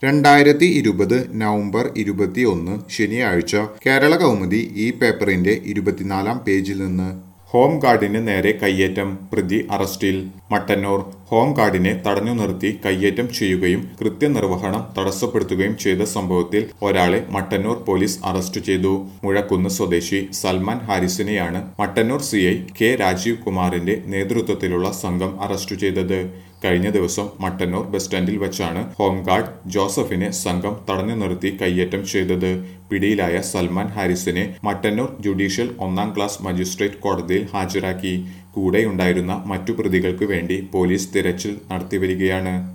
രണ്ടായിരത്തി ഇരുപത് നവംബർ ഇരുപത്തിയൊന്ന് ശനിയാഴ്ച കേരള കൗമുദി ഈ പേപ്പറിന്റെ ഇരുപത്തിനാലാം പേജിൽ നിന്ന് ഹോം ഗാർഡിന് നേരെ കയ്യേറ്റം പ്രതി അറസ്റ്റിൽ മട്ടന്നൂർ ഹോം ഗാർഡിനെ തടഞ്ഞു നിർത്തി കയ്യേറ്റം ചെയ്യുകയും കൃത്യനിർവഹണം തടസ്സപ്പെടുത്തുകയും ചെയ്ത സംഭവത്തിൽ ഒരാളെ മട്ടന്നൂർ പോലീസ് അറസ്റ്റ് ചെയ്തു മുഴക്കുന്ന് സ്വദേശി സൽമാൻ ഹാരിസിനെയാണ് Mattannur C I K Rajeev കുമാറിന്റെ നേതൃത്വത്തിലുള്ള സംഘം അറസ്റ്റ് ചെയ്തത് കഴിഞ്ഞ ദിവസം മട്ടന്നൂർ ബസ് സ്റ്റാൻഡിൽ വെച്ചാണ് ഹോംഗാർഡ് ജോസഫിനെ സംഘം തടഞ്ഞു നിർത്തി കയ്യേറ്റം ചെയ്തത് പിടിയിലായ സൽമാൻ ഹാരിസിനെ മട്ടന്നൂർ ജുഡീഷ്യൽ ഒന്നാം ക്ലാസ് മജിസ്ട്രേറ്റ് കോടതിയിൽ ഹാജരാക്കി കൂടെയുണ്ടായിരുന്ന മറ്റു പ്രതികൾക്ക് വേണ്ടി പോലീസ് തിരച്ചിൽ നടത്തിവരികയാണ്